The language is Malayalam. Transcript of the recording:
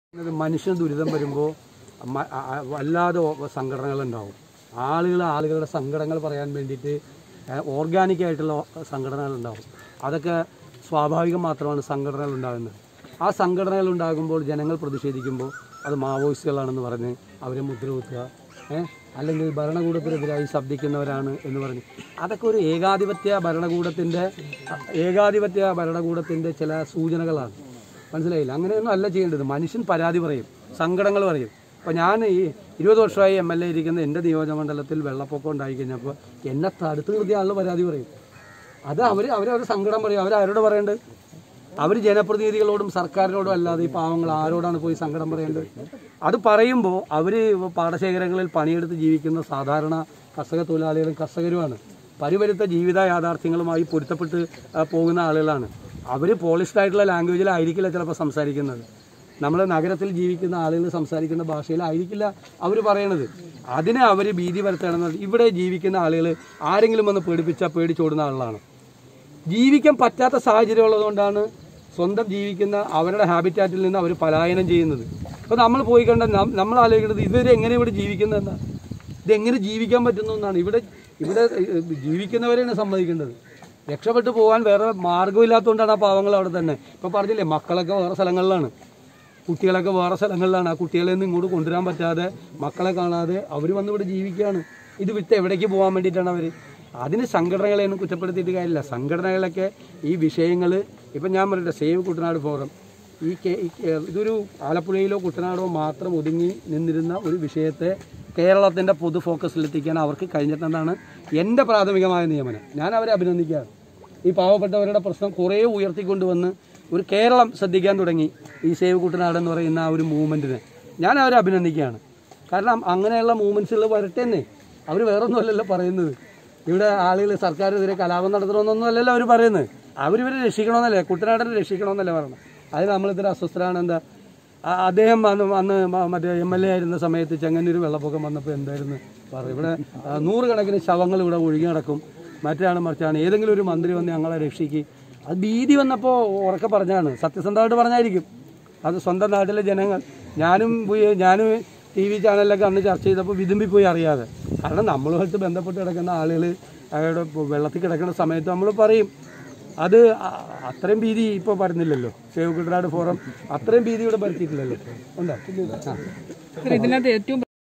ഇത് മനുഷ്യന് ദുരിതം വരുമ്പോൾ വല്ലാതെ ഓ- സംഘടനകളുണ്ടാവും ആളുകൾ ആളുകളുടെ സങ്കടങ്ങൾ പറയാൻ വേണ്ടിയിട്ട് ഓർഗാനിക് ആയിട്ടുള്ള സംഘടനകൾ ഉണ്ടാവും അതൊക്കെ സ്വാഭാവികം മാത്രമാണ് സംഘടനകൾ ഉണ്ടാകുന്നത് ആ സംഘടനകൾ ഉണ്ടാകുമ്പോൾ ജനങ്ങൾ പ്രതിഷേധിക്കുമ്പോൾ അത് മാവോയിസ്റ്റുകളാണെന്ന് പറഞ്ഞ് അവരെ മുദ്രകുത്തുക ഏഹ് അല്ലെങ്കിൽ ഭരണകൂടത്തിനെതിരായി ശബ്ദിക്കുന്നവരാണ് എന്ന് പറഞ്ഞ് അതൊക്കെ ഒരു ഏകാധിപത്യ ഭരണകൂടത്തിൻ്റെ ഏകാധിപത്യ ഭരണകൂടത്തിൻ്റെ ചില സൂചനകളാണ് മനസ്സിലായില്ല അങ്ങനെയൊന്നും അല്ല ചെയ്യേണ്ടത് മനുഷ്യൻ പരാതി പറയും സങ്കടങ്ങൾ പറയും അപ്പോൾ ഞാൻ ഈ ഇരുപത് വർഷമായി എം എൽ എ ഇരിക്കുന്ന എൻ്റെ നിയോജകമണ്ഡലത്തിൽ വെള്ളപ്പൊക്കം ഉണ്ടായി കഴിഞ്ഞപ്പോൾ എന്നെ തടുത്ത് നിർത്തിയ ആളുകൾ പരാതി പറയും അത് അവർ അവരവർ സങ്കടം പറയും അവരാരോട് പറയേണ്ടത് അവർ ജനപ്രതിനിധികളോടും സർക്കാരിനോടും അല്ലാതെ ഈ പാവങ്ങൾ ആരോടാണ് പോയി സങ്കടം പറയേണ്ടത് അത് പറയുമ്പോൾ അവർ പാടശേഖരങ്ങളിൽ പണിയെടുത്ത് ജീവിക്കുന്ന സാധാരണ കർഷക തൊഴിലാളികളും കർഷകരുമാണ് പരിവരുത്ത ജീവിത യാഥാർത്ഥ്യങ്ങളുമായി പൊരുത്തപ്പെട്ട് ആ, പോകുന്ന ആളുകളാണ് അവർ പോളിഷ്ഡ് ആയിട്ടുള്ള ലാംഗ്വേജിലായിരിക്കില്ല ചിലപ്പോൾ സംസാരിക്കുന്നത് നമ്മൾ നഗരത്തിൽ ജീവിക്കുന്ന ആളുകൾ സംസാരിക്കുന്ന ഭാഷയിലായിരിക്കില്ല അവർ പറയണത് അതിനെ അവർ ഭീതി വരുത്തണമെന്ന് ഇവിടെ ജീവിക്കുന്ന ആളുകൾ ആരെങ്കിലും വന്ന് പേടിപ്പിച്ചാൽ പേടിച്ചോടുന്ന ആളുകളാണ് ജീവിക്കാൻ പറ്റാത്ത സാഹചര്യം ഉള്ളതുകൊണ്ടാണ് സ്വന്തം ജീവിക്കുന്ന അവരുടെ ഹാബിറ്റാറ്റിൽ നിന്ന് അവർ പലായനം ചെയ്യുന്നത് അപ്പോൾ നമ്മൾ പോയി കണ്ട നം- നമ്മൾ ആലോചിക്കുന്നത് ഇവരെ എങ്ങനെ ഇവിടെ ജീവിക്കുന്നത് എന്നാണ് ഇതെങ്ങനെ ജീവിക്കാൻ പറ്റുന്നു എന്നാണ് ഇവിടെ ഇവിടെ ഏഹ്, ജീവിക്കുന്നവരെയാണ് സമ്മതിക്കേണ്ടത് രക്ഷപ്പെട്ടു പോകാൻ വേറെ മാർഗ്ഗമില്ലാത്തതുകൊണ്ടാണ് ആ പാവങ്ങൾ അവിടെ തന്നെ ഇപ്പോൾ പറഞ്ഞില്ലേ മക്കളൊക്കെ വേറെ സ്ഥലങ്ങളിലാണ് കുട്ടികളൊക്കെ വേറെ സ്ഥലങ്ങളിലാണ് ആ കുട്ടികളെ ഒന്നും ഇങ്ങോട്ട് കൊണ്ടുവരാൻ പറ്റാതെ മക്കളെ കാണാതെ അവർ വന്ന് ഇവിടെ ജീവിക്കുകയാണ് ഇത് വിട്ട് എവിടേക്ക് പോകാൻ വേണ്ടിയിട്ടാണ് അവർ അതിന് സംഘടനകളെയൊന്നും കുറ്റപ്പെടുത്തിയിട്ട് കാര്യമില്ല സംഘടനകളൊക്കെ ഈ വിഷയങ്ങൾ ഇപ്പം ഞാൻ പറയട്ടെ സേവ് കുട്ടനാട് ഫോറം ഈ കേ- ഈ കേ- ഇതൊരു ആലപ്പുഴയിലോ കുട്ടനാടോ മാത്രം ഒതുങ്ങി നിന്നിരുന്ന ഒരു വിഷയത്തെ കേരളത്തിൻ്റെ പൊതു ഫോക്കസിലെത്തിക്കാൻ അവർക്ക് കഴിഞ്ഞിട്ടെന്നാണ് എൻ്റെ പ്രാഥമികമായ നിയമനം ഞാൻ അവരെ അഭിനന്ദിക്കുകയാണ് ഈ പാവപ്പെട്ടവരുടെ പ്രശ്നം കുറേ ഉയർത്തിക്കൊണ്ടുവന്ന് ഒരു കേരളം ശ്രദ്ധിക്കാൻ തുടങ്ങി ഈ സേവ് കുട്ടനാട് എന്ന് പറയുന്ന ആ ഒരു മൂവ്മെൻറ്റിനെ ഞാൻ അവരെ അഭിനന്ദിക്കുകയാണ് കാരണം അങ്ങനെയുള്ള മൂവ്മെൻറ്റ്സുകൾ വരട്ടെ തന്നെ അവർ വേറൊന്നുമല്ലല്ലോ പറയുന്നത് ഇവിടെ ആളുകൾ സർക്കാരിനെതിരെ കലാപം നടത്തണമെന്നൊന്നും അല്ലല്ലോ അവർ പറയുന്നത് അവരിവരെ രക്ഷിക്കണമെന്നല്ലേ കുട്ടനാടിനെ രക്ഷിക്കണമെന്നല്ലേ പറയുന്നത് അത് നമ്മളിത്ര അസ്വസ്ഥരാണ് എന്താ ആ, അദ്ദേഹം അന്ന് അന്ന് മ- മറ്റേ എം എൽ എ ആയിരുന്ന സമയത്ത് ചെങ്ങന്നൂർ വെള്ളപ്പൊക്കം വന്നപ്പോൾ എന്തായിരുന്നു പറയും ഇവിടെ ആ, നൂറുകണക്കിന് ശവങ്ങൾ ഇവിടെ ഒഴുകി നടക്കും മറ്റാണ് മറിച്ചാണ് ഏതെങ്കിലും ഒരു മന്ത്രി വന്ന് ഞങ്ങളെ രക്ഷിക്ക് അത് ഭീതി വന്നപ്പോൾ ഉറക്കെ പറഞ്ഞാണ് സത്യസന്ധമായിട്ട് പറഞ്ഞായിരിക്കും അത് സ്വന്തം നാട്ടിലെ ജനങ്ങൾ ഞാനും പോയി ഞാനും ടി വി ചാനലിലൊക്കെ അന്ന് ചർച്ച ചെയ്തപ്പോൾ വിതുമ്പി പോയി അറിയാതെ കാരണം നമ്മളുമായിട്ട് ബന്ധപ്പെട്ട് കിടക്കുന്ന ആളുകൾ അയാളുടെ വെള്ളത്തിൽ കിടക്കുന്ന സമയത്ത് നമ്മൾ പറയും അത് അ- അത്രയും ഭീതി ഇപ്പോൾ പറഞ്ഞില്ലല്ലോ സേവ് കുട്ടനാട് ഫോറം അത്രയും ഭീതി ഇവിടെ പരത്തിയിട്ടില്ലല്ലോ ഉണ്ടോ ആ ഇതിനകത്ത് ഏറ്റവും